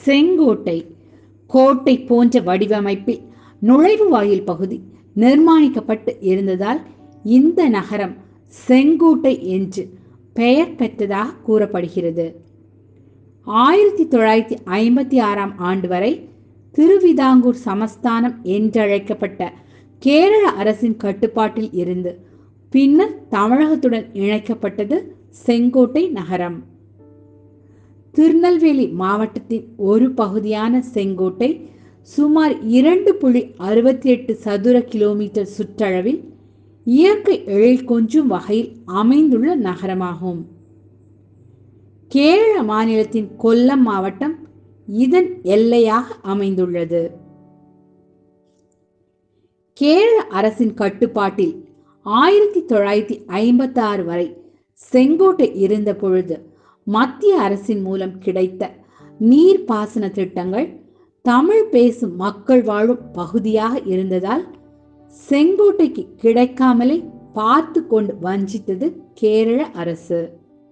செங்கோட்டை கோட்டை போன்ற வடிவமைப்பில் நுழைவு வாயில் பகுதி நிர்மாணிக்கப்பட்டு இருந்ததால் இந்த நகரம் செங்கோட்டை என்று பெயர் பெற்றதாக கூறப்படுகிறது ஆயிரத்தி தொள்ளாயிரத்தி ஐம்பத்தி ஆறாம் ஆண்டு வரை திருவிதாங்கூர் சமஸ்தானம் என்றழைக்கப்பட்ட கேரள அரசின் கட்டுப்பாட்டில் இருந்து பின்னர் தமிழகத்துடன் இணைக்கப்பட்டது செங்கோட்டை நகரம் திருநெல்வேலி மாவட்டத்தின் ஒரு பகுதியான செங்கோட்டை சுமார் இரண்டு புள்ளி அறுபத்தி எட்டு சதுர கிலோமீட்டர் சுற்றளவில் இயற்கை எழில் கொஞ்சும் வகையில் அமைந்துள்ள நகரமாகும் கேரள மாநிலத்தின் கொல்லம் மாவட்டம் இதன் எல்லையாக அமைந்துள்ளது கேரள அரசின் கட்டுப்பாட்டில் ஆயிரத்தி தொள்ளாயிரத்தி ஐம்பத்தி ஆறு வரை செங்கோட்டை இருந்த பொழுது மத்திய அரசின் மூலம் கிடைத்த நீர்ப்பாசன திட்டங்கள் தமிழ் பேசும் மக்கள் வாழும் பகுதியாக இருந்ததால் செங்கோட்டைக்கு கிடைக்காமலே பார்த்து கொண்டு வஞ்சித்தது கேரள அரசு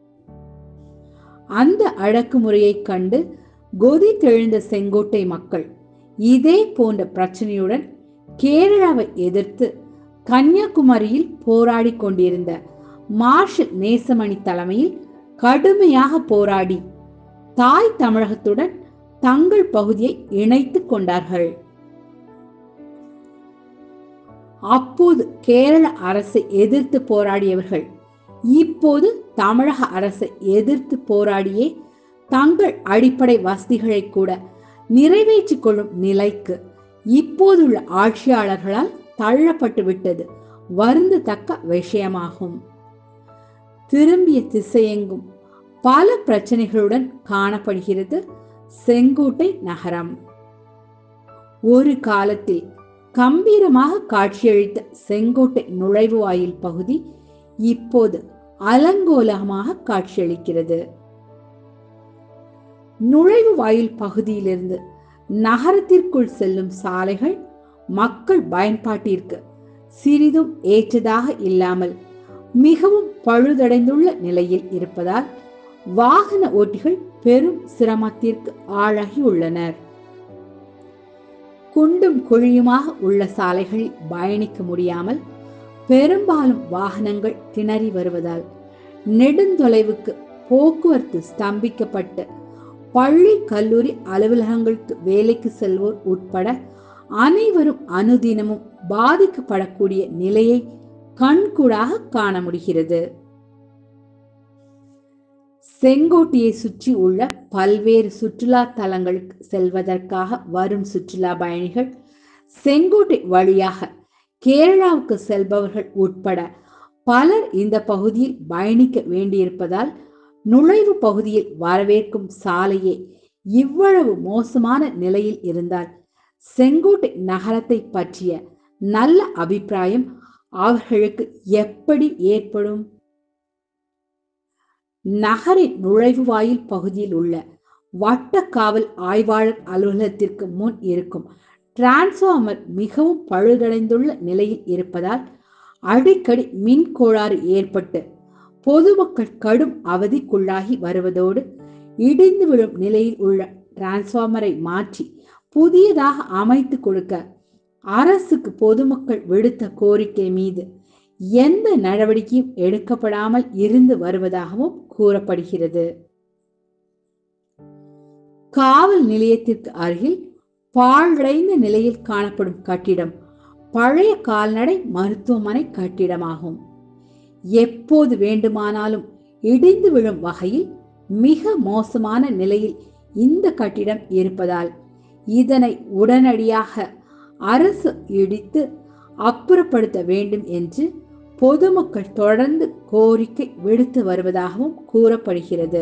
அந்த அடக்குமுறையை கண்டு கொதித்தெழுந்த செங்கோட்டை மக்கள் இதே போன்ற பிரச்சனையுடன் கேரளாவை எதிர்த்து கன்னியாகுமரியில் போராடி கொண்டிருந்த மார்ஷல் நேசமணி தலைமையில் கடுமையாக போராடி தாய் தமிழகத்துடன் தங்கள் பகுதியை இணைத்துக் கொண்டார்கள் அப்போது கேரள அரசை எதிர்த்து போராடியவர்கள் இப்போது தமிழக அரசை எதிர்த்து போராடியே தங்கள் அடிப்படை வசதிகளை கூட நிறைவேற்றிக் கொள்ளும் நிலைக்கு இப்போதுள்ள ஆட்சியாளர்களால் தள்ளப்பட்டு விட்டது வருந்தத்தக்க விஷயமாகும் திரும்பிய திசையெங்கும் பல பிரச்சனைகளுடன் காணப்படுகிறது செங்கோட்டை நகரம் ஒரு காலத்தில் கம்பீரமாக காட்சியளித்த செங்கோட்டை நுழைவு வாயில் பகுதி இப்போது அலங்கோலமாக காட்சியளிக்கிறது நுழைவு வாயில் பகுதியிலிருந்து நகரத்திற்குள் செல்லும் சாலைகள் மக்கள் பயன்பாட்டிற்கு சிறிதும் ஏற்றதாக இல்லாமல் மிகவும் பழுதடைந்துள்ள நிலையில் இருப்பதால் வாகன ஓட்டிகள் பெரும் சிரமத்திற்கு ஆளாகி உள்ளனர் குண்டும் குழியுமாக உள்ள சாலைகளில் பயணிக்க முடியாமல் பெரும்பாலும் வாகனங்கள் திணறி வருவதால் நெடுந்தொலைவுக்கு போக்குவரத்து ஸ்தம்பிக்கப்பட்டு பள்ளி கல்லூரி அலுவலகங்களுக்கு வேலைக்கு செல்வோர் உட்பட அனைவரும் அனுதினமும் பாதிக்கப்படக்கூடிய நிலையை கண்கூடாக காண முடிகிறது செங்கோட்டையை சுற்றி உள்ள பல்வேறு சுற்றுலா தலங்களுக்கு செல்வதற்காக வரும் சுற்றுலா பயணிகள் செங்கோட்டை வழியாக கேரளாவுக்கு செல்பவர்கள் உட்பட பலர் இந்த பகுதியில் பயணிக்க வேண்டியிருப்பதால் நுழைவு பகுதியில் வரவேற்கும் சாலையே இவ்வளவு மோசமான நிலையில் இருந்தால் செங்கோட்டை நகரத்தை பற்றிய நல்ல அபிப்பிராயம் அவர்களுக்கு எப்படி ஏற்படும் நகரின் நுழைவு வாயில் பகுதியில் உள்ள வட்ட காவல் ஆய்வாளர் அலுவலகத்திற்கு முன் இருக்கும் டிரான்ஸ்ஃபார்மர் மிகவும் பழுதடைந்துள்ள நிலையில் இருப்பதால் அடிக்கடி மின் கோளாறு ஏற்பட்டு பொதுமக்கள் கடும் அவதிக்குள்ளாகி வருவதோடு இடிந்து விழும் நிலையில் உள்ள டிரான்ஸ்ஃபார்மரை மாற்றி புதியதாக அமைத்து கொடுக்க அரசுக்கு பொதுமக்கள் விடுத்த கோரிக்கை மீது எந்த நடவடிக்கையும் எடுக்கப்படாமல் இருந்து வருவதாகவும் கூறப்படுகிறது காவல் நிலையத்திற்கு அருகில் பாழடைந்த நிலையில் காணப்படும் கட்டிடம் பழைய கால்நடை மருத்துவமனை கட்டிடமாகும் எப்போது வேண்டுமானாலும் இடிந்து விழும் வகையில் மிக மோசமான நிலையில் இந்த கட்டிடம் இருப்பதால் இதனை உடனடியாக அரசு இடித்து அப்புறப்படுத்த வேண்டும் என்று பொதுமக்கள் தொடர்ந்து கோரிக்கை விடுத்து வருவதாகவும் கூறப்படுகிறது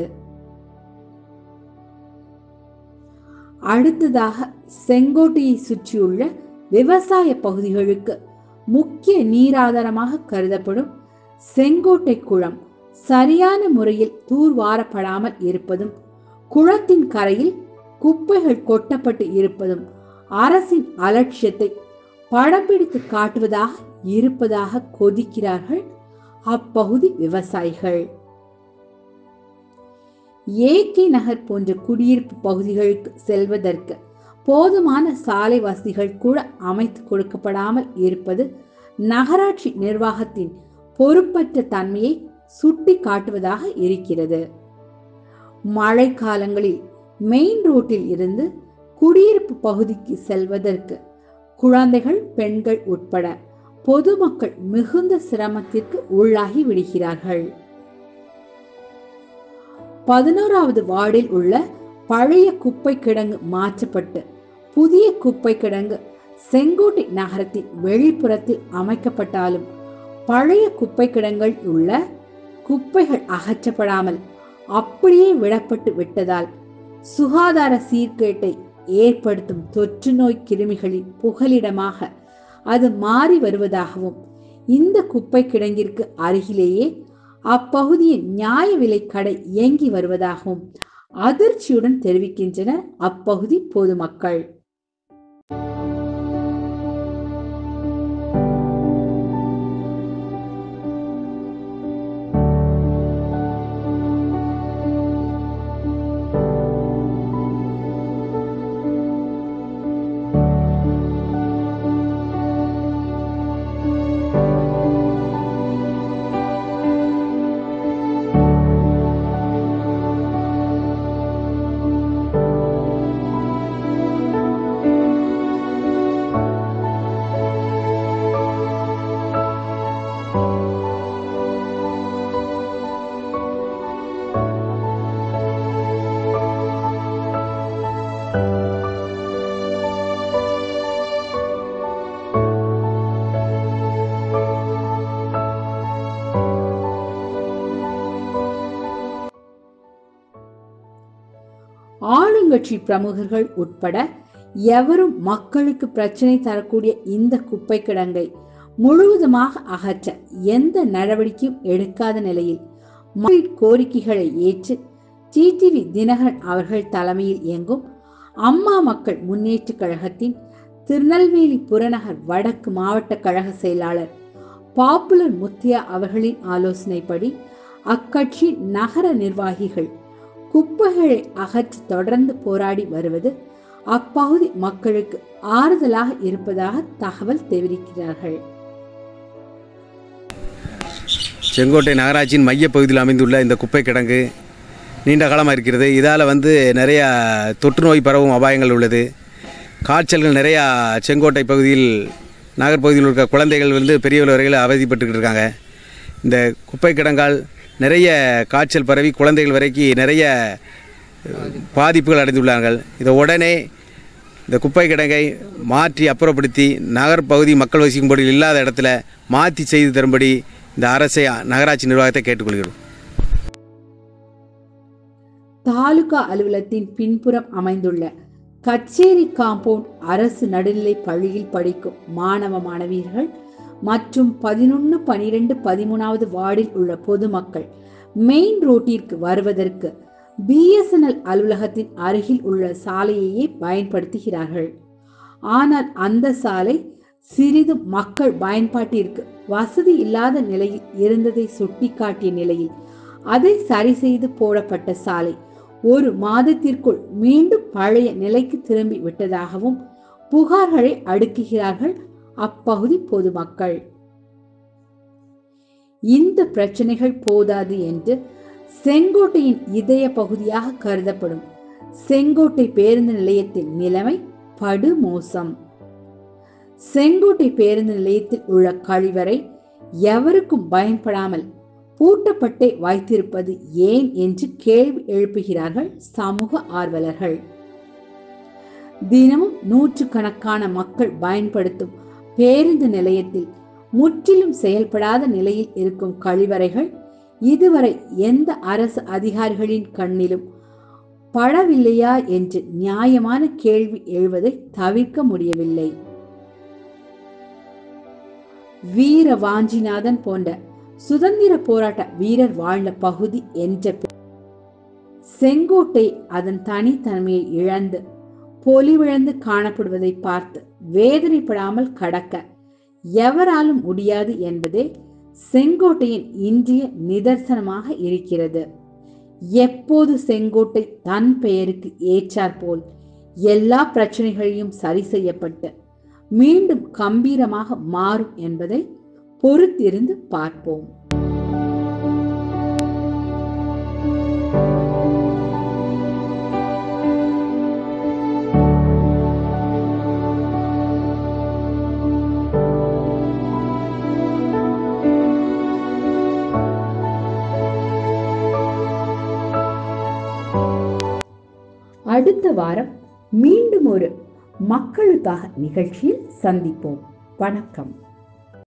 அடுத்ததாக செங்கோட்டையை சுற்றியுள்ள விவசாய பகுதிகளுக்கு முக்கிய நீராதாரமாக கருதப்படும் செங்கோட்டை குளம் சரியான முறையில் தூர்வாரப்படாமல் இருப்பதும் குளத்தின் கரையில் குப்பைகள் கொட்டப்பட்டு இருப்பதும் அரசின் அலட்சியத்தை படம் பிடித்து காட்டுவதாக இருப்பதாக கொதிக்கிறார்கள் அப்பகுதி விவசாயிகள் ஏகே நகர் போன்ற குடியிருப்பு பகுதிகளுக்கு செல்வதற்கு போதுமான சாலை வசதிகள் கூட அமைத்து கொடுக்கப்படாமல் இருப்பது நகராட்சி நிர்வாகத்தின் பொறுப்பற்ற தன்மையை சுட்டி காட்டுவதாக இருக்கிறது மழை காலங்களில் மெயின் ரோட்டில் இருந்து குடியிருப்பு பகுதிக்கு செல்வதற்கு குழந்தைகள் பெண்கள் உட்பட பொதுமக்கள் மிகுந்த சிரமத்திற்கு உள்ளாகி விடுகிறார்கள் பதினோராவது வார்டில் உள்ள பழைய குப்பை கிடங்கு மாற்றப்பட்டு புதிய குப்பை கிடங்கு செங்கோட்டை நகரத்தின் வெளிப்புறத்தில் அமைக்கப்பட்டாலும் பழைய குப்பை கிடங்கள் உள்ள குப்பைகள் அகற்றப்படாமல் அப்படியே விடப்பட்டு விட்டதால் சுகாதார சீர்கேட்டை ஏற்படுத்தும் தொற்று நோய் கிருமிகளின் புகலிடமாக அது மாறி வருவதாகவும் இந்த குப்பை கிடங்கிற்கு அருகிலேயே அப்பகுதியின் நியாய விலை கடை இயங்கி வருவதாகவும் அதிர்ச்சியுடன் தெரிவிக்கின்றனர் அப்பகுதி பொதுமக்கள் ஆளுங்கட்சி பிரமுகர்கள் உட்பட எவரும் மக்களுக்கு பிரச்சனை தரக்கூடிய இந்த குப்பை கிடங்கை முழுவதுமாக அகற்ற எந்த நடவடிக்கையும் எடுக்காத நிலையில் மக்களின் கோரிக்கைகளை ஏற்று டிடிவி தினகரன் அவர்கள் தலைமையில் இயங்கும் அம்மா மக்கள் முன்னேற்ற கழகத்தின் திருநெல்வேலி புறநகர் வடக்கு மாவட்ட கழக செயலாளர் பாப்புலர் முத்தியா அவர்களின் ஆலோசனைப்படி அக்கட்சி நகர நிர்வாகிகள் குப்பைகளை அகற்றி தொடர்ந்து போராடி வருவது அப்பகுதி மக்களுக்கு ஆறுதலாக இருப்பதாக தகவல் தெரிவிக்கிறார்கள் செங்கோட்டை நகராட்சியின் மையப்பகுதியில் அமைந்துள்ள இந்த குப்பை கிடங்கு நீண்ட காலமாக இருக்கிறது இதால் வந்து நிறையா தொற்று நோய் பரவும் அபாயங்கள் உள்ளது காய்ச்சல்கள் நிறையா செங்கோட்டை பகுதியில் நகர்ப்பகுதியில் இருக்க குழந்தைகள் வந்து பெரியவர்கள் வரையில் அவதிப்பட்டுக்கிட்டு இருக்காங்க இந்த குப்பை கிடங்கால் நிறைய காய்ச்சல் பரவி குழந்தைகள் வரைக்கும் நிறைய அஹ், பாதிப்புகள் அடைந்துள்ளார்கள் இதை உடனே இந்த குப்பை கிடங்கை மாற்றி அப்புறப்படுத்தி நகர்ப்பகுதி மக்கள் வசிக்கும்படி இல்லாத இடத்துல மாற்றி செய்து தரும்படி இந்த அரசை நகராட்சி நிர்வாகத்தை கேட்டுக்கொள்கிறோம் தாலுகா அலுவலகத்தின் பின்புறம் அமைந்துள்ள கச்சேரி காம்பவுண்ட் அரசு நடுநிலை பள்ளியில் படிக்கும் மாணவ மாணவியர்கள் மற்றும் பதினொன்று பனிரெண்டு பதிமூணாவது வார்டில் உள்ள பொதுமக்கள் மெயின் ரோட்டிற்கு வருவதற்கு பிஎஸ்என்எல் அலுவலகத்தின் அருகில் உள்ள சாலையையே பயன்படுத்துகிறார்கள் ஆனால் அந்த சாலை சிறிதும் மக்கள் பயன்பாட்டிற்கு வசதி இல்லாத நிலையில் இருந்ததை சுட்டிக்காட்டிய நிலையில் அதை சரி செய்து போடப்பட்ட சாலை ஒரு மாதத்திற்குள் மீண்டும் பழைய நிலைக்கு திரும்பி விட்டதாகவும் புகார்களை அடுக்குகிறார்கள் அப்பகுதி பொதுமக்கள் இந்த பிரச்சனைகள் போதாது என்று செங்கோட்டையின் இதய பகுதியாக கருதப்படும் செங்கோட்டை பேருந்து நிலையத்தின் நிலைமை படுமோசம் செங்கோட்டை பேருந்து நிலையத்தில் உள்ள கழிவறை எவருக்கும் பயன்படாமல் பூட்டப்பட்டே வைத்திருப்பது ஏன் என்று கேள்வி எழுப்புகிறார்கள் சமூக ஆர்வலர்கள் தினமும் நூற்றுக்கணக்கான மக்கள் பயன்படுத்தும் பேருந்து நிலையத்தில் முற்றிலும் செயல்படாத நிலையில் இருக்கும் கழிவறைகள் இதுவரை எந்த அரசு அதிகாரிகளின் கண்ணிலும் படவில்லையா என்று நியாயமான கேள்வி எழுவதை தவிர்க்க முடியவில்லை வீர வாஞ்சிநாதன் போன்ற சுதந்திர போராட்ட வீரர் வாழ்ந்த பகுதி என்ற பெ- செங்கோட்டை அதன் தனித்தன்மையை இழந்து பொலிவிழந்து காணப்படுவதை பார்த்து வேதனைப்படாமல் கடக்க எவராலும் முடியாது என்பதே செங்கோட்டையின் இன்றைய நிதர்சனமாக இருக்கிறது எப்போது செங்கோட்டை தன் பெயருக்கு ஏற்றாற்போல் எல்லா பிரச்சனைகளையும் சரி செய்யப்பட்டு மீண்டும் கம்பீரமாக மாறும் என்பதை பொறுத்திருந்து பார்ப்போம் அடுத்த வாரம் மீண்டும் ஒரு மக்களுக்காக நிகழ்ச்சியில் சந்திப்போம் வணக்கம்